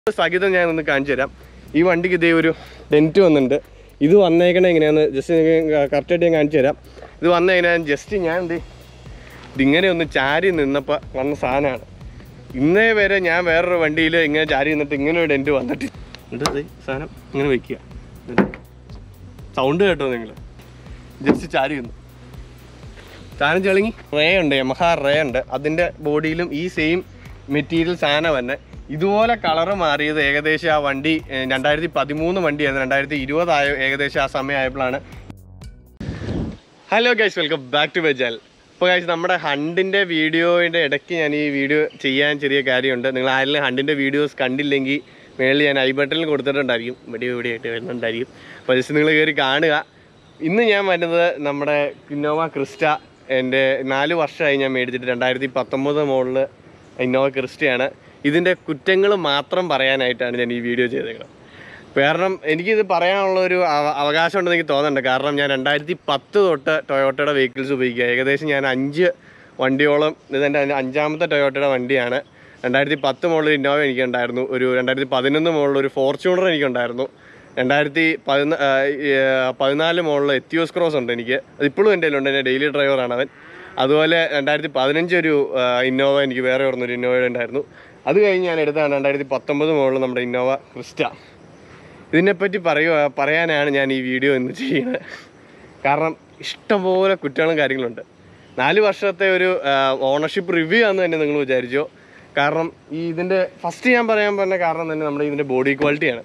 സഹിതം ഞാൻ ഒന്ന് കാണിച്ചു തരാം ഈ വണ്ടിക്ക് ഇതേ ഒരു ഡെൻറ്റ് വന്നിട്ടുണ്ട് ഇത് വന്നേക്കണേ എങ്ങനെയാന്ന് ജസ്റ്റ് കറക്റ്റായിട്ട് ഞാൻ കാണിച്ചു തരാം ഇത് വന്ന എങ്ങനെയാ ജസ്റ്റ് ഞാൻ എന്ത് ഇതിങ്ങനെ ഒന്ന് ചാരി നിന്നപ്പോൾ വന്ന സാധനമാണ് ഇന്നേ വരെ ഞാൻ വേറൊരു വണ്ടിയിൽ ഇങ്ങനെ ചാരി നിന്നിട്ട് ഇങ്ങനെ ഒരു ഡെൻറ്റ് വന്നിട്ട് എന്നിട്ട് ദേ സാധനം ഇങ്ങനെ വെക്കുക സൗണ്ട് കേട്ടോ നിങ്ങൾ ജസ്റ്റ് ചാരി നിന്നു സാധനം ചെളിങ്ങി റേ ഉണ്ട് യമഹ റേ ഉണ്ട് അതിൻ്റെ ബോഡിയിലും ഈ സെയിം മെറ്റീരിയൽ സാധനം തന്നെ ഇതുപോലെ കളറ് മാറിയത് ഏകദേശം ആ വണ്ടി ഏഹ്, രണ്ടായിരത്തി പതിമൂന്ന് വണ്ടിയായിരുന്നു രണ്ടായിരത്തി ഇരുപതായ ഏകദേശം ആ സമയമായപ്പോഴാണ് hello guys welcome back to ബജാൽ ഇപ്പോൾ ഗൈസ് നമ്മുടെ ഹണ്ടിൻ്റെ വീഡിയോയുടെ ഇടയ്ക്ക് ഞാൻ ഈ വീഡിയോ ചെയ്യാൻ ചെറിയ കാര്യമുണ്ട് നിങ്ങൾ ആരെങ്കിലും ഹണ്ടിൻ്റെ വീഡിയോസ് കണ്ടില്ലെങ്കിൽ മേളിൽ ഞാൻ ഐ ബട്ടണിൽ കൊടുത്തിട്ടുണ്ടായിരിക്കും ഇവിടെ ഇവിടെ ആയിട്ട് വരുന്നുണ്ടായിരിക്കും അപ്പോൾ ജസ്റ്റ് നിങ്ങൾ കയറി കാണുക ഇന്ന് ഞാൻ വരുന്നത് നമ്മുടെ ഇന്നോവ ക്രിസ്റ്റ എൻ്റെ നാല് വർഷമായി ഞാൻ മേടിച്ചിട്ട് രണ്ടായിരത്തി പത്തൊമ്പത് മോഡൽ ഇന്നോവ ക്രിസ്റ്റയാണ് ഇതിൻ്റെ കുറ്റങ്ങൾ മാത്രം പറയാനായിട്ടാണ് ഞാൻ ഈ വീഡിയോ ചെയ്തേക്കുന്നത് കാരണം എനിക്കിത് പറയാനുള്ള ഒരു അവ- അവകാശം ഉണ്ടെന്ന് എനിക്ക് തോന്നുന്നുണ്ട് കാരണം ഞാൻ രണ്ടായിരത്തി പത്ത് തൊട്ട് ടൊയോട്ടയുടെ വെഹിക്കിൾസ് ഉപയോഗിക്കുക ഏകദേശം ഞാൻ അഞ്ച് വണ്ടിയോളം ഇതെൻ്റെ അഞ്ചാമത്തെ ടൊയോട്ടയുടെ വണ്ടിയാണ് രണ്ടായിരത്തി പത്ത് മുകളിൽ ഇന്നോവ എനിക്കുണ്ടായിരുന്നു ഒരു രണ്ടായിരത്തി പതിനൊന്ന് മുകളിൽ ഒരു ഫോർച്യൂണർ എനിക്കുണ്ടായിരുന്നു രണ്ടായിരത്തി പതിനാ പതിനാല് മുകളിൽ എത്തിയോസ് ക്രോസ് ഉണ്ട് എനിക്ക് അത് ഇപ്പോഴും എൻ്റെ കയ്യിലുണ്ട് എൻ്റെ ഡെയിലി ഡ്രൈവറാണ് അവൻ അതുപോലെ രണ്ടായിരത്തി പതിനഞ്ച് ഒരു ആ, ഇന്നോവ എനിക്ക് വേറെ ഒരു ഇന്നോവ ഉണ്ടായിരുന്നു അത് കഴിഞ്ഞ് ഞാൻ എടുത്താണ് രണ്ടായിരത്തി പത്തൊമ്പത് മുകളിൽ നമ്മുടെ ഇന്നോവ ക്രിസ്റ്റ ഇതിനെപ്പറ്റി പറയുക പറയാനാണ് ഞാൻ ഈ വീഡിയോ ഇന്ന് ചെയ്യുന്നത് കാരണം ഇഷ്ടംപോലെ കുറ്റങ്ങളും കാര്യങ്ങളുണ്ട് നാല് വർഷത്തെ ഒരു ഓണർഷിപ്പ് റിവ്യൂ ആണെന്ന് തന്നെ നിങ്ങൾ വിചാരിച്ചോ കാരണം ഈ ഇതിൻ്റെ ഫസ്റ്റ് ഞാൻ പറയാൻ പറഞ്ഞ കാരണം തന്നെ നമ്മുടെ ഇതിൻ്റെ ബോഡി ക്വാളിറ്റിയാണ്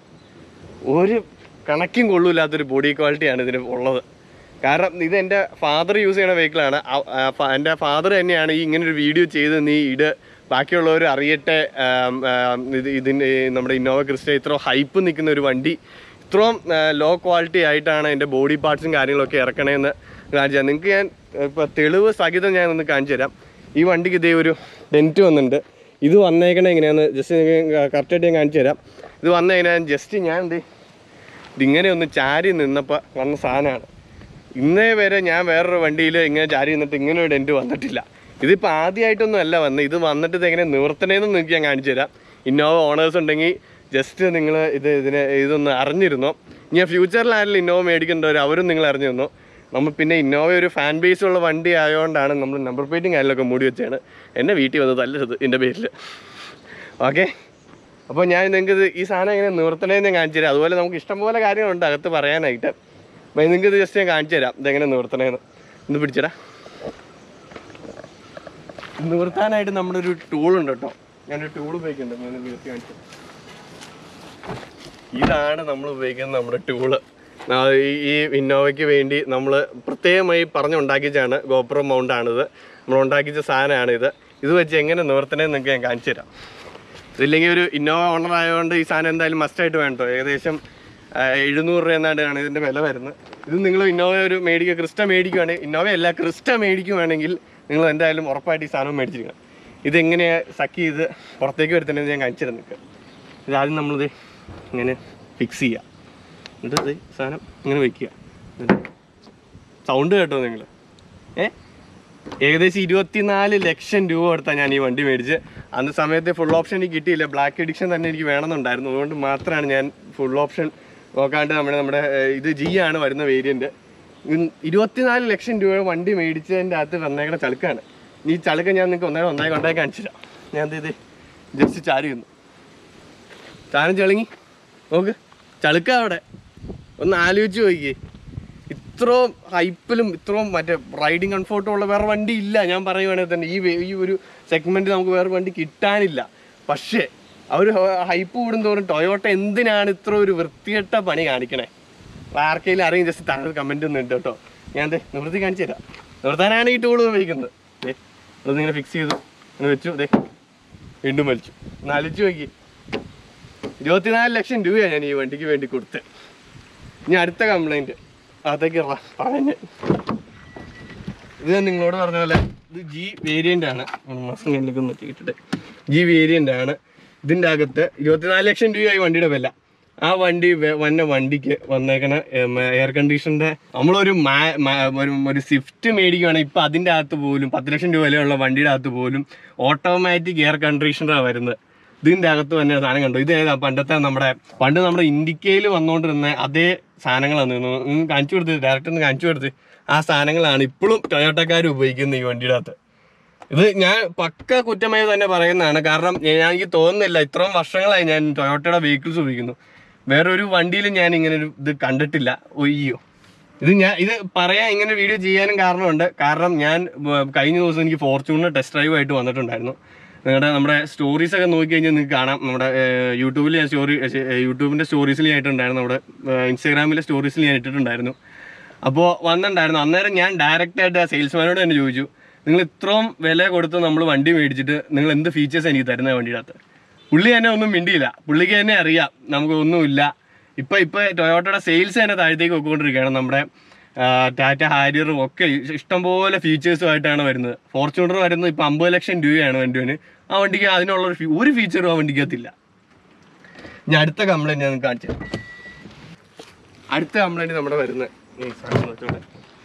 ഒരു കണക്കും കൊള്ളൂല്ലാത്തൊരു ബോഡി ക്വാളിറ്റിയാണ് ഇതിന് ഉള്ളത് കാരണം ഇത് എൻ്റെ ഫാദർ യൂസ് ചെയ്യുന്ന വെഹിക്കിളാണ് എൻ്റെ ഫാദർ തന്നെയാണ് ഈ ഇങ്ങനെ ഒരു വീഡിയോ ചെയ്ത് നീ ഇട് ബാക്കിയുള്ളവർ അറിയട്ടെ ആം, ആം, ഇത് ഇതിൻ്റെ നമ്മുടെ ഇന്നോവ ക്രിസ്റ്റ ഇത്ര ഹൈപ്പ് നിൽക്കുന്ന ഒരു വണ്ടി ഇത്രയും ലോ ക്വാളിറ്റി ആയിട്ടാണ് എൻ്റെ ബോഡി പാർട്സും കാര്യങ്ങളൊക്കെ ഇറക്കണേന്ന് കാണിച്ചു തരാം നിങ്ങൾക്ക് ഞാൻ ഇപ്പോൾ തെളിവ് സഹിതം ഞാൻ ഒന്ന് കാണിച്ചു തരാം ഈ വണ്ടിക്ക് ഇതേ ഒരു ഡെൻറ്റ് വന്നിട്ടുണ്ട് ഇത് വന്നേക്കണേ എങ്ങനെയാന്ന് ജസ്റ്റ് കറക്റ്റായിട്ട് ഞാൻ കാണിച്ചു തരാം ഇത് വന്ന എങ്ങനെയാന്ന് ജസ്റ്റ് ഞാൻ എന്ത് ഇതിങ്ങനെ ഒന്ന് ചാരി നിന്നപ്പോൾ വന്ന സാധനമാണ് ഇന്നേ വരെ ഞാൻ വേറൊരു വണ്ടിയിൽ ഇങ്ങനെ ചാരി നിന്നിട്ട് ഇങ്ങനെ ഒരു ഡെൻറ്റ് വന്നിട്ടില്ല ഇതിപ്പോൾ ആദ്യമായിട്ടൊന്നും അല്ല വന്നത് ഇത് വന്നിട്ട് ഇത് എങ്ങനെ നിവർത്തണേന്ന് നിങ്ങൾക്ക് ഞാൻ കാണിച്ചു തരാം ഇന്നോവ ഓണേഴ്സ് ഉണ്ടെങ്കിൽ ജസ്റ്റ് നിങ്ങൾ ഇത് ഇതിനെ ഇതൊന്ന് അറിഞ്ഞിരുന്നോ ഇനി ഫ്യൂച്ചറിൽ ആരെങ്കിലും ഇന്നോവ മേടിക്കേണ്ടവർ അവരും നിങ്ങൾ അറിഞ്ഞിരുന്നോ നമ്മൾ പിന്നെ ഇന്നോവ ഒരു ഫാൻ ബേസ് ഉള്ള വണ്ടി ആയതുകൊണ്ടാണ് നമ്മൾ നമ്പർ പ്ലേറ്റും കാര്യങ്ങളൊക്കെ മൂടി വെച്ചാണ് എന്നെ വീട്ടിൽ വന്ന് തല്ലരുത് എൻ്റെ പേരിൽ ഓക്കെ അപ്പോൾ ഞാൻ നിങ്ങൾക്ക് ഇത് ഈ സാധനം എങ്ങനെ നിവർത്തണേന്ന് ഞാൻ കാണിച്ചു തരാം അതുപോലെ നമുക്ക് ഇഷ്ടംപോലെ കാര്യങ്ങളുണ്ട് അകത്ത് പറയാനായിട്ട് അപ്പോൾ നിങ്ങൾക്ക് ഇത് ജസ്റ്റ് ഞാൻ കാണിച്ചു തരാം ഇതെങ്ങനെ നിവർത്തണേന്ന് ഒന്ന് പിടിച്ചടാ നിവർത്താനായിട്ട് നമ്മുടെ ഒരു ടൂൾ ഉണ്ട് കേട്ടോ ഞാനൊരു ടൂൾ ഉപയോഗിക്കുന്നുണ്ട് ഞാൻ നിവർത്തി കാണിച്ചു തരാം. ഇതാണ് നമ്മൾ ഉപയോഗിക്കുന്ന നമ്മുടെ ടൂള് ഈ ഇന്നോവയ്ക്ക് വേണ്ടി നമ്മൾ പ്രത്യേകമായി പറഞ്ഞുണ്ടാക്കിച്ചാണ് ഗോപ്രോ മൗണ്ടാണിത് നമ്മൾ ഉണ്ടാക്കിച്ച സാധനമാണിത് ഇത് വെച്ച് എങ്ങനെ നിവർത്തണേന്ന് നിങ്ങൾക്ക് ഞാൻ കാണിച്ചു തരാം ഇതില്ലെങ്കിൽ ഒരു ഇന്നോവ ഓണർ ആയതുകൊണ്ട് ഈ സാധനം എന്തായാലും മസ്റ്റായിട്ട് വേണ്ടോ ഏകദേശം ആ, എഴുന്നൂറ് രൂപ എന്നാണ്ടാണ് ഇതിൻ്റെ വില വരുന്നത് ഇത് നിങ്ങൾ ഇന്നോവ ഒരു മേടിക്കുക ക്രിസ്റ്റ മേടിക്കുവാണെങ്കിൽ ഇന്നോവ അല്ല ക്രിസ്റ്റ മേടിക്കുവാണെങ്കിൽ നിങ്ങൾ എന്തായാലും ഉറപ്പായിട്ട് ഈ സാധനം മേടിച്ചിരിക്കണം ഇതെങ്ങനെയാണ് സക്ക് ചെയ്ത് പുറത്തേക്ക് വരുത്തണമെന്ന് ഞാൻ കാണിച്ചു തരാം നിങ്ങൾക്ക് ഇതാദ്യം നമ്മളിത് ഇങ്ങനെ ഫിക്സ് ചെയ്യുക എന്നിട്ട് ഇത് സാധനം ഇങ്ങനെ വെക്കുക സൗണ്ട് കേട്ടോ നിങ്ങൾ ഏ ഏകദേശം ഇരുപത്തിനാല് ലക്ഷം രൂപ കൊടുത്താണ് ഞാൻ ഈ വണ്ടി മേടിച്ച് അന്ന് സമയത്ത് ഫുൾ ഓപ്ഷൻ എനിക്ക് കിട്ടിയില്ല ബ്ലാക്ക് എഡിഷൻ തന്നെ എനിക്ക് വേണമെന്നുണ്ടായിരുന്നു അതുകൊണ്ട് മാത്രമാണ് ഞാൻ ഫുൾ ഓപ്ഷൻ നോക്കാണ്ട് നമ്മുടെ നമ്മുടെ ഏർ, ഇത് ജി ആണ് വരുന്ന വേരിയൻറ്റ് ഇരുപത്തിനാല് ലക്ഷം രൂപ വണ്ടി മേടിച്ചതിൻ്റെ അകത്ത് വന്നേക്കണ ചളുക്കാണ് ഈ ചളുക്ക ഞാൻ നിങ്ങൾക്ക് ഒന്നേ ഒന്നായി കൊണ്ടായി കാണിച്ചു തരാം ഞാൻ എന്ത് ചെയ്ത് ജസ്റ്റ് ചാരി വന്നു ചാരം ചളുങ്ങി നോക്ക് ചളുക്ക അവിടെ ഒന്ന് ആലോചിച്ച് നോക്കിയേ ഇത്രയും ഹൈപ്പിലും ഇത്രയും മറ്റേ റൈഡിങ് കംഫോർട്ടും ഉള്ള വേറെ വണ്ടി ഇല്ല ഞാൻ പറയുവാണെങ്കിൽ തന്നെ ഈ വേ- ഈ ഒരു സെഗ്മെന്റ് നമുക്ക് വേറെ വണ്ടി കിട്ടാനില്ല പക്ഷേ അവർ ഹൈപ്പ് കൂടുന്തോറും ടൊയോട്ട എന്തിനാണ് ഇത്ര ഒരു വൃത്തികെട്ട പണി കാണിക്കണേ ആർക്കെങ്കിലും അറിയും ജസ്റ്റ് താഴെ കമന്റ് ഒന്നും ഇട്ട് കേട്ടോ ഞാൻ ദേ നിവൃത്തി കാണിച്ചു തരാം നിവർത്താനാണ് ഈ ടൂൾ ഉപയോഗിക്കുന്നത് ദേ അതിങ്ങനെ ഫിക്സ് ചെയ്തു അങ്ങനെ വെച്ചു ദേ വീണ്ടും വലിച്ചു ഒന്ന് ആലോചിച്ച് നോക്കി ഇരുപത്തിനാല് ലക്ഷം രൂപയാണ് ഞാൻ ഈ വണ്ടിക്ക് വേണ്ടി കൊടുത്തത് ഇനി അടുത്ത കംപ്ലൈന്റ് അതൊക്കെ പറഞ്ഞ് ഇത് ഞാൻ നിങ്ങളോട് പറഞ്ഞ പോലെ ഇത് ജി വേരിയന്റ് ആണ് മാസം കയ്യിലേക്ക് ഒന്ന് ഇട്ടിട്ട് ജി വേരിയന്റ് ആണ് ഇതിൻ്റെ അകത്ത് ഇരുപത്തിനാല് ലക്ഷം രൂപയായി വണ്ടിയുടെ വില ആ വണ്ടി വെ- വന്ന വണ്ടിക്ക് വന്നേക്കണ എയർ കണ്ടീഷൻ്റെ നമ്മളൊരു മാ- മാ- ഒരു ഒരു സ്വിഫ്റ്റ് മേടിക്കുകയാണെങ്കിൽ ഇപ്പം അതിൻ്റെ അകത്ത് പോലും പത്ത് ലക്ഷം രൂപ വിലയുള്ള വണ്ടിയുടെ അകത്ത് പോലും ഓട്ടോമാറ്റിക് എയർ കണ്ടീഷണറാണ് വരുന്നത് ഇതിന്റെ അകത്ത് തന്നെ സാധനം കണ്ടു ഇത് ഏതാ പണ്ടത്തെ നമ്മുടെ പണ്ട് നമ്മുടെ ഇന്ത്യക്കയിൽ വന്നുകൊണ്ടിരുന്ന അതേ സാധനങ്ങളാണ് നിങ്ങൾ കാണിച്ചു കൊടുത്ത് ഡയറക്റ്റ് ഒന്ന് കാണിച്ചു കൊടുത്ത് ആ സാധനങ്ങളാണ് ഇപ്പോഴും ടൊയോട്ടക്കാർ ഉപയോഗിക്കുന്നത് ഈ വണ്ടിയുടെ അകത്ത് ഇത് ഞാൻ പക്ക കുറ്റമായി തന്നെ പറയുന്നതാണ് കാരണം ഞാൻ എനിക്ക് തോന്നുന്നില്ല ഇത്രയും വർഷങ്ങളായി ഞാൻ ടൊയോട്ടയുടെ വെഹിക്കിൾസ് ഉപയോഗിക്കുന്നു വേറൊരു വണ്ടിയിലും ഞാൻ ഇങ്ങനെ ഒരു ഇത് കണ്ടിട്ടില്ല ഒയ്യോ ഇത് ഞാൻ ഇത് പറയാൻ ഇങ്ങനെ വീഡിയോ ചെയ്യാനും കാരണമുണ്ട് കാരണം ഞാൻ ഉം, കഴിഞ്ഞ ദിവസം എനിക്ക് ഫോർച്യൂണർ ടെസ്റ്റ് ഡ്രൈവ് ആയിട്ട് വന്നിട്ടുണ്ടായിരുന്നു നിങ്ങളുടെ നമ്മുടെ സ്റ്റോറീസ് ഒക്കെ നോക്കി കഴിഞ്ഞാൽ നിങ്ങൾക്ക് കാണാം നമ്മുടെ യൂട്യൂബിൽ ഞാൻ സ്റ്റോറി യൂട്യൂബിൻ്റെ സ്റ്റോറീസിൽ ഞാൻ ഇട്ടിട്ടുണ്ടായിരുന്നു നമ്മുടെ ഇൻസ്റ്റാഗ്രാമിലെ സ്റ്റോറീസിൽ ഞാൻ ഇട്ടിട്ടുണ്ടായിരുന്നു അപ്പോൾ വന്നിട്ടുണ്ടായിരുന്നു അന്നേരം ഞാൻ ഡയറക്റ്റ് ആയിട്ട് ആ സെയിൽസ്മാനോട് തന്നെ ചോദിച്ചു നിങ്ങൾ ഇത്രയും വില കൊടുത്ത് നമ്മൾ വണ്ടി മേടിച്ചിട്ട് നിങ്ങൾ എന്ത് ഫീച്ചേഴ്സ് എനിക്ക് തരുന്ന വണ്ടിയുടെ അകത്ത് പുള്ളി തന്നെ ഒന്നും മിണ്ടിയില്ല പുള്ളിക്ക് തന്നെ അറിയാം നമുക്ക് ഒന്നുമില്ല ഇപ്പം ഇപ്പം ടൊയോട്ടയുടെ സെയിൽസ് തന്നെ താഴത്തേക്ക് പോയിക്കൊണ്ടിരിക്കുകയാണ് നമ്മുടെ ആ, ടാറ്റ ഹാരിയറും ഒക്കെ ഇഷ്ടംപോലെ ഫീച്ചേഴ്സുമായിട്ടാണ് വരുന്നത് ഫോർച്യൂണർ വരുന്നത് ഇപ്പം അമ്പത് ലക്ഷം രൂപയാണ് വണ്ടിന് ആ വണ്ടിക്ക് അതിനുള്ള ഒരു ഫീ- ഒരു ഫീച്ചറും ആ വണ്ടിക്കകത്തില്ല ഞാൻ അടുത്ത കംപ്ലൈൻറ്റ് ഞാൻ കാണിച്ചു തരാം. അടുത്ത കംപ്ലൈൻറ്റ് നമ്മുടെ വരുന്നത് ഈ സാധനം വെച്ചോട്ടെ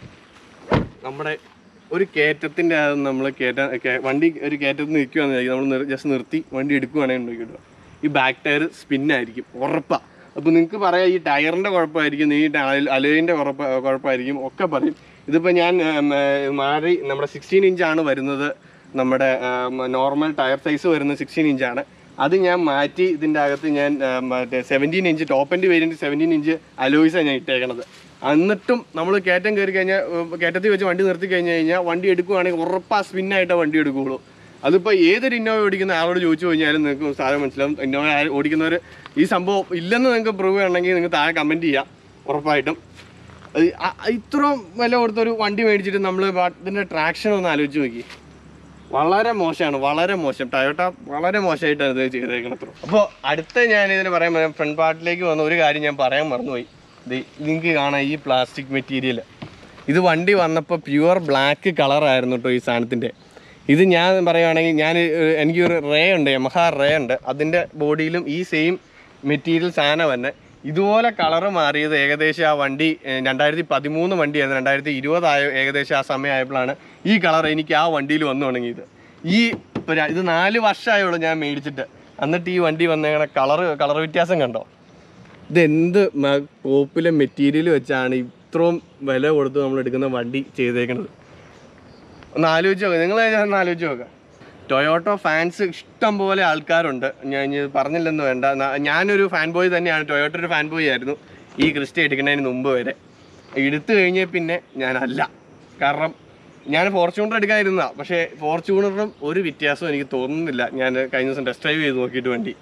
നമ്മുടെ ഒരു കയറ്റത്തിൻ്റെ അത് നമ്മൾ കയറ്റ കേ- വണ്ടി ഒരു കയറ്റത്തിൽ നിൽക്കുകയാണെന്ന് നമ്മൾ ജസ്റ്റ് നിർത്തി വണ്ടി എടുക്കുകയാണെങ്കിൽ നോക്കിയിട്ട് ഈ ബാക്ക് ടയർ സ്പിന്നായിരിക്കും ഉറപ്പാണ് അപ്പോൾ നിങ്ങൾക്ക് പറയാം ഈ ടയറിൻ്റെ കുഴപ്പമായിരിക്കും ഈ അലോയിൻ്റെ കുഴപ്പ കുഴപ്പമായിരിക്കും ഒക്കെ പറയും ഇതിപ്പോൾ ഞാൻ ഉം, ഏർ, മാറി നമ്മുടെ സിക്സ്റ്റീൻ ഇഞ്ചാണ് വരുന്നത് നമ്മുടെ നോർമൽ ടയർ സൈസ് വരുന്നത് സിക്സ്റ്റീൻ ഇഞ്ചാണ് അത് ഞാൻ മാറ്റി ഇതിൻ്റെ അകത്ത് ഞാൻ ആ, മറ്റേ സെവൻറ്റീൻ ഇഞ്ച് ടോപ്പ് എൻ്റെ വേരിയൻറ്റ് സെവൻറ്റീൻ ഇഞ്ച് അലോയ്സാണ് ഞാൻ ഇട്ടേക്കണത് എന്നിട്ടും നമ്മൾ കയറ്റം കയറി കഴിഞ്ഞാൽ കയറ്റത്തിൽ വെച്ച് വണ്ടി നിർത്തി കഴിഞ്ഞ് കഴിഞ്ഞാൽ വണ്ടി എടുക്കുവാണെങ്കിൽ ഉറപ്പാ സ്പിന്നായിട്ടേ വണ്ടി എടുക്കുകയുള്ളൂ അതിപ്പോൾ ഏതൊരു ഇന്നോവ ഓടിക്കുന്ന ആളോട് ചോദിച്ചു കഴിഞ്ഞാലും നിങ്ങൾക്ക് സാധനം മനസ്സിലാവും ഇന്നോവ ആ- ഓടിക്കുന്നവർ ഈ സംഭവം ഇല്ലെന്ന് നിങ്ങൾക്ക് പ്രൂവ് ചെയ്യണമെങ്കിൽ നിങ്ങൾ താഴെ കമൻറ്റ് ചെയ്യാം ഉറപ്പായിട്ടും അത് അ- ഇത്രയും വില കൊടുത്തൊരു വണ്ടി മേടിച്ചിട്ട് നമ്മൾ ഇതിൻ്റെ ട്രാക്ഷൻ ഒന്ന് ആലോചിച്ച് നോക്കി വളരെ മോശമാണ് വളരെ മോശം ടയോട്ട വളരെ മോശമായിട്ടാണ് ഇത് ചെയ്തേക്കണത് അപ്പോൾ അടുത്ത ഞാൻ ഇതിന് പറയാൻ പറയാം ഫ്രണ്ട് പാർട്ടിലേക്ക് വന്ന ഒരു കാര്യം ഞാൻ പറയാൻ മറന്നുപോയി ഇത് നിങ്ങൾക്ക് കാണാം ഈ പ്ലാസ്റ്റിക് മെറ്റീരിയൽ ഇത് വണ്ടി വന്നപ്പോൾ പ്യുവർ ബ്ലാക്ക് കളറായിരുന്നു കേട്ടോ ഈ സാധനത്തിൻ്റെ ഇത് ഞാൻ പറയുവാണെങ്കിൽ ഞാൻ ഒരു- എനിക്കൊരു റേ ഉണ്ട് യമഹ റേ ഉണ്ട് അതിൻ്റെ ബോഡിയിലും ഈ സെയിം മെറ്റീരിയൽ സാധനം തന്നെ ഇതുപോലെ കളറ് മാറിയത് ഏകദേശം ആ വണ്ടി ഏഹ്, രണ്ടായിരത്തി പതിമൂന്ന് വണ്ടിയായിരുന്നു രണ്ടായിരത്തി ഇരുപതായ ഏകദേശം ആ സമയമായപ്പോഴാണ് ഈ കളർ എനിക്ക് ആ വണ്ടിയിൽ വന്നു തുടങ്ങിയത് ഈ ഇപ്പൊ ര- ഇത് നാല് വർഷമായുള്ളൂ ഞാൻ മേടിച്ചിട്ട് എന്നിട്ട് ഈ വണ്ടി വന്നേക്കണ കളറ് കളർ വ്യത്യാസം കണ്ടോ ഇതെന്ത് മ- കോപ്പിലെ മെറ്റീരിയൽ വെച്ചാണ് ഇത്രയും വില കൊടുത്ത് നമ്മൾ എടുക്കുന്ന വണ്ടി ചെയ്തേക്കണത് ഒന്ന് ആലോചിച്ച് നോക്കുക നിങ്ങൾ ഒന്ന് ആലോചിച്ച് നോക്കുക ടൊയോട്ടോ ഫാൻസ് ഇഷ്ടം പോലെ ആൾക്കാരുണ്ട് ഞാൻ ഇനി പറഞ്ഞില്ലെന്ന് വേണ്ട ന- ഞാനൊരു ഫാൻ ബോയ് തന്നെയാണ് ടൊയോട്ടോ ഒരു ഫാൻ ബോയ് ആയിരുന്നു ഈ ക്രിസ്റ്റ എടുക്കുന്നതിന് മുമ്പ് വരെ എടുത്തു കഴിഞ്ഞ പിന്നെ ഞാനല്ല കാരണം ഞാൻ ഫോർച്യൂണർ എടുക്കാനിരുന്ന പക്ഷേ ഫോർച്യൂണറും ഒരു വ്യത്യാസവും എനിക്ക് തോന്നുന്നില്ല ഞാൻ കഴിഞ്ഞ ദിവസം ടെസ്റ്റ് ഡ്രൈവ് ചെയ്ത് നോക്കിയിട്ട് വേണ്ടി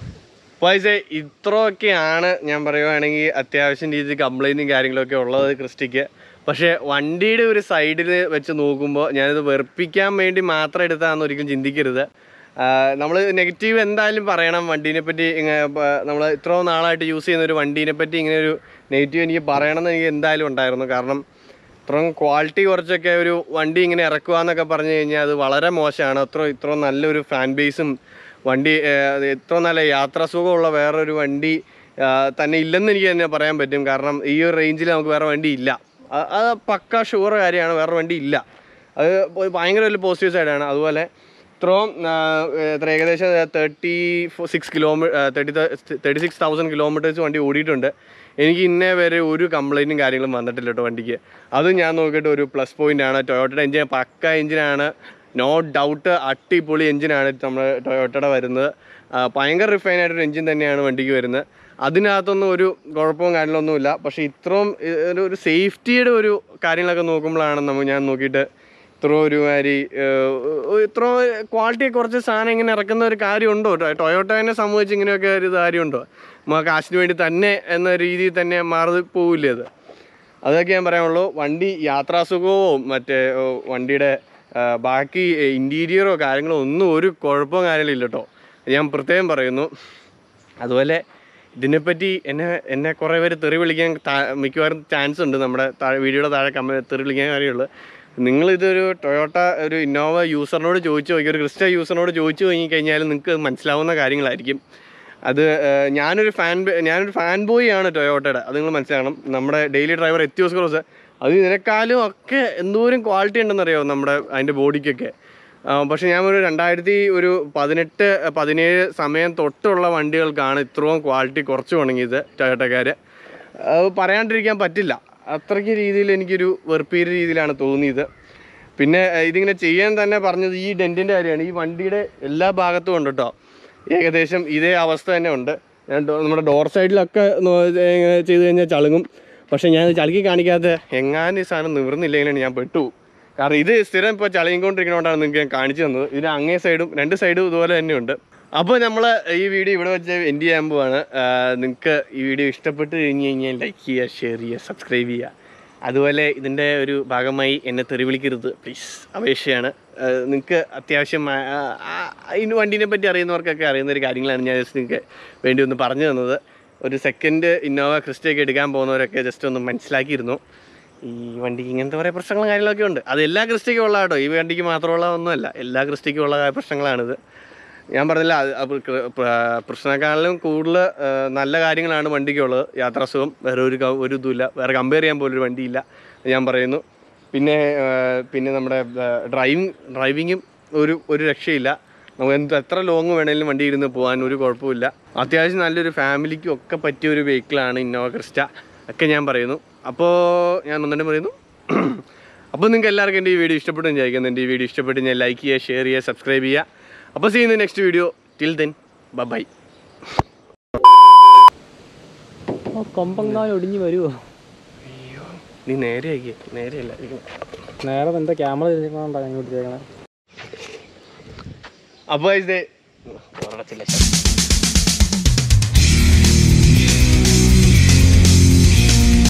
പൈസ ഇത്രയൊക്കെയാണ് ഞാൻ പറയുവാണെങ്കിൽ അത്യാവശ്യം രീതിയിൽ കംപ്ലൈൻറ്റും കാര്യങ്ങളൊക്കെ ഉള്ളത് ക്രിസ്റ്റിക്ക് പക്ഷേ വണ്ടിയുടെ ഒരു സൈഡിൽ വെച്ച് നോക്കുമ്പോൾ ഞാനിത് വെറുപ്പിക്കാൻ വേണ്ടി മാത്രം എടുത്താന്ന് ഒരിക്കലും ചിന്തിക്കരുത് നമ്മൾ നെഗറ്റീവ് എന്തായാലും പറയണം വണ്ടീനെ പറ്റി നമ്മൾ ഇത്രയും നാളായിട്ട് യൂസ് ചെയ്യുന്ന ഒരു വണ്ടീനെ പറ്റി ഇങ്ങനെ ഒരു നെഗറ്റീവ് എനിക്ക് പറയണമെന്ന് എനിക്ക് എന്തായാലും ഉണ്ടായിരുന്നു കാരണം ഇത്രയും ക്വാളിറ്റി കുറച്ചൊക്കെ ഒരു വണ്ടി ഇങ്ങനെ ഇറക്കുക എന്നൊക്കെ പറഞ്ഞു കഴിഞ്ഞാൽ അത് വളരെ മോശമാണ് അത്ര ഇത്രയും നല്ലൊരു ഫാൻ ബേസും വണ്ടി ഏഹ്, അത് ഇത്ര നല്ല യാത്രാസുഖമുള്ള വേറൊരു വണ്ടി ആഹ്, തന്നെ ഇല്ലെന്ന് എനിക്ക് തന്നെ പറയാൻ പറ്റും കാരണം ഈ ഒരു റേഞ്ചിൽ നമുക്ക് വേറെ വണ്ടി ഇല്ല അ- അത് പക്ക ഷുവർ കാര്യമാണ് വേറെ വണ്ടി ഇല്ല അത് ഭ- ഭയങ്കര വലിയ പോസിറ്റീവ് സൈഡാണ് അതുപോലെ ഇത്രയും ആഹ്, എത്ര ഏകദേശം thirty six kilometre thirty thirty six thousand kilometres വണ്ടി ഓടിയിട്ടുണ്ട് എനിക്ക് ഇന്നേ വരെ ഒരു കംപ്ലൈൻറ്റും കാര്യങ്ങളും വന്നിട്ടില്ല കേട്ടോ വണ്ടിക്ക് അത് ഞാൻ നോക്കിയിട്ട് ഒരു പ്ലസ് പോയിന്റ് ആണ് ടൊയോട്ടയുടെ എഞ്ചിൻ പക്ക എഞ്ചിനാണ് നോ ഡൗട്ട് അടിപൊളി എഞ്ചിനാണ് നമ്മുടെ ടൊയോട്ടയുടെ വരുന്നത് ആ, ഭയങ്കര റിഫൈൻ ആയിട്ടൊരു എഞ്ചിൻ തന്നെയാണ് വണ്ടിക്ക് വരുന്നത് അതിനകത്തൊന്നും ഒരു കുഴപ്പവും കാര്യങ്ങളൊന്നുമില്ല പക്ഷേ ഇത്രയും ഏ, ഒരു ഒരു സേഫ്റ്റിയുടെ ഒരു കാര്യങ്ങളൊക്കെ നോക്കുമ്പോഴാണ് നമ്മൾ ഞാൻ നോക്കിയിട്ട് ഇത്ര ഒരു മാതിരി ഇത്ര ക്വാളിറ്റി കുറച്ച് സാധനം ഇങ്ങനെ ഇറക്കുന്ന ഒരു കാര്യമുണ്ടോ ടൊ- ടൊയോട്ടോനെ സംബന്ധിച്ച് ഇങ്ങനെയൊക്കെ ഒരു കാര്യമുണ്ടോ നമുക്ക് കാശിന് വേണ്ടി തന്നെ എന്ന രീതിയിൽ തന്നെ മാറി പോവില്ലേ അത് അതൊക്കെ ഞാൻ പറയാനുള്ളൂ വണ്ടി യാത്രാസുഖവും മറ്റേ ഓ, വണ്ടിയുടെ ആ, ബാക്കി ഇൻറ്റീരിയറോ കാര്യങ്ങളോ ഒന്നും ഒരു കുഴപ്പവും കാര്യമില്ല കേട്ടോ ഞാൻ പ്രത്യേകം പറയുന്നു അതുപോലെ ഇതിനെപ്പറ്റി എന്നെ എന്നെ കുറേ പേര് തെറി വിളിക്കാൻ താ- മിക്കവാറും ചാൻസ് ഉണ്ട് നമ്മുടെ താഴെ വീഡിയോയുടെ താഴെ കമ തെറി വിളിക്കാൻ കാര്യമുള്ളൂ നിങ്ങളിതൊരു ടൊയോട്ട ഒരു ഇന്നോവ യൂസറിനോട് ചോദിച്ചു നോക്കി ഒരു ക്രിസ്റ്റ യൂസറിനോട് ചോദിച്ചു കഴിഞ്ഞ് കഴിഞ്ഞാൽ നിങ്ങൾക്ക് മനസ്സിലാവുന്ന കാര്യങ്ങളായിരിക്കും അത് ഏഹ്, ഞാനൊരു ഫാൻ ഞാനൊരു ഫാൻ ബോയ് ആണ് ടൊയോട്ടയുടെ അത് നിങ്ങൾ മനസ്സിലാക്കണം നമ്മുടെ ഡെയിലി ഡ്രൈവർ എത്തിയോസ് ക്രോസ് അത് ഇതിനേക്കാളും ഒക്കെ എന്തോരം ക്വാളിറ്റി ഉണ്ടെന്നറിയാമോ നമ്മുടെ അതിൻ്റെ ബോഡിക്കൊക്കെ ആ, പക്ഷെ ഞാൻ ഒരു രണ്ടായിരത്തി ഒരു പതിനെട്ട് പതിനേഴ് സമയം തൊട്ടുള്ള വണ്ടികൾക്കാണ് ഇത്രയും ക്വാളിറ്റി കുറച്ച് തുടങ്ങിയത് ടൊയോട്ടക്കാർ അത് പറയാണ്ടിരിക്കാൻ പറ്റില്ല അത്രയ്ക്ക് രീതിയിൽ എനിക്കൊരു വെറുപ്പീര് രീതിയിലാണ് തോന്നിയത് പിന്നെ ഏഹ്, ഇതിങ്ങനെ ചെയ്യാൻ തന്നെ പറഞ്ഞത് ഈ ഡെൻറ്റിൻ്റെ കാര്യമാണ് ഈ വണ്ടിയുടെ എല്ലാ ഭാഗത്തും ഉണ്ട് കേട്ടോ ഏകദേശം ഇതേ അവസ്ഥ തന്നെ ഉണ്ട് ഞാൻ ഡോ- നമ്മുടെ ഡോർ സൈഡിലൊക്കെ നോ- ഇങ്ങനെ ചെയ്ത് കഴിഞ്ഞാൽ ചളുങ്ങും പക്ഷേ ഞാൻ ചളുക്കി കാണിക്കാതെ എങ്ങാനും ഈ സാധനം നിവർന്നില്ലെങ്കിലാണ് ഞാൻ പെട്ടു കാരണം ഇത് സ്ഥിരം ഇപ്പോൾ ചളിങ്ങിക്കൊണ്ടിരിക്കുന്നതുകൊണ്ടാണ് നിങ്ങൾക്ക് ഞാൻ കാണിച്ചു തന്നത് ഇതിന് അങ്ങേ സൈഡും രണ്ട് സൈഡും ഇതുപോലെ തന്നെയുണ്ട് അപ്പോൾ നമ്മൾ ഈ വീഡിയോ ഇവിടെ വെച്ച് എൻഡ് ചെയ്യാൻ പോവാണ് നിങ്ങൾക്ക് ഈ വീഡിയോ ഇഷ്ടപ്പെട്ട് കഴിഞ്ഞ് കഴിഞ്ഞാൽ ലൈക്ക് ചെയ്യുക ഷെയർ ചെയ്യുക സബ്സ്ക്രൈബ് ചെയ്യുക അതുപോലെ ഇതിൻ്റെ ഒരു ഭാഗമായി എന്നെ തെറി വിളിക്കരുത് പ്ലീസ് അപേക്ഷയാണ് നിങ്ങൾക്ക് അത്യാവശ്യം ആ, ആ, ഇതിന് വണ്ടീനെ പറ്റി അറിയുന്നവർക്കൊക്കെ അറിയുന്ന ഒരു കാര്യങ്ങളാണ് ഞാൻ ജസ്റ്റ് നിങ്ങൾക്ക് വേണ്ടി ഒന്ന് പറഞ്ഞു തന്നത് ഒരു സെക്കൻഡ് ഇന്നോവ ക്രിസ്റ്റയൊക്കെ എടുക്കാൻ പോകുന്നവരൊക്കെ ജസ്റ്റ് ഒന്ന് മനസ്സിലാക്കിയിരുന്നു ഈ വണ്ടിക്ക് ഇങ്ങനത്തെ കുറേ പ്രശ്നങ്ങളും കാര്യങ്ങളൊക്കെ ഉണ്ട് അത് എല്ലാ ക്രിസ്റ്റയ്ക്കും ഉള്ള കേട്ടോ ഈ വണ്ടിക്ക് മാത്രമുള്ള ഒന്നുമല്ല എല്ലാ ക്രിസ്റ്റയ്ക്കും ഉള്ള പ്രശ്നങ്ങളാണിത് ഞാൻ പറഞ്ഞില്ല അത് അത് പ്ര- പ്ര- പ്രശ്നക്കാളിലും കൂടുതൽ ആ, നല്ല കാര്യങ്ങളാണ് വണ്ടിക്കുള്ളത് യാത്രാസുഖം വേറെ ഒരു ക- ഒരു ഇതുമില്ല വേറെ കമ്പയർ ചെയ്യാൻ പോലും ഒരു വണ്ടിയില്ല ഞാൻ പറയുന്നു പിന്നെ ആ, പിന്നെ നമ്മുടെ ഡ്രൈവിങ് ഡ്രൈവിങ്ങും ഒരു ഒരു രക്ഷയില്ല നമുക്ക് എന്ത് എത്ര ലോങ് വേണേലും വണ്ടി ഇരുന്ന് പോകാൻ ഒരു കുഴപ്പമില്ല അത്യാവശ്യം നല്ലൊരു ഫാമിലിക്കും ഒക്കെ പറ്റിയ ഒരു വെഹിക്കിളാണ് ഇന്നോവ ക്രിസ്റ്റ ഒക്കെ ഞാൻ പറയുന്നു അപ്പോൾ ഞാൻ ഒന്നെ പറയുന്നു അപ്പോൾ നിങ്ങൾക്ക് എല്ലാവർക്കും എൻ്റെ ഈ വീഡിയോ ഇഷ്ടപ്പെട്ടു എന്ന് വിചാരിക്കുന്നു എൻ്റെ ഈ വീഡിയോ ഇഷ്ടപ്പെട്ട് ഞാൻ ലൈക്ക് ചെയ്യുക ഷെയർ ചെയ്യുക സബ്സ്ക്രൈബ് ചെയ്യുക അപ്പോൾ ചെയ്യുന്ന next video till then bye കൊമ്പങ്ങാൻ ഒടിഞ്ഞു വരുമോ നീ നേരെ ആക്കിയേ നേരെയല്ല ഇരിക്കണം. നേരെ എന്റെ ക്യാമറ തിരിച്ചിട്ടുണ്ടോ ഇങ്ങോട്ട് ചെയ്യണേ അപ്പോൾ ഇത് ഉറച്ചില്ല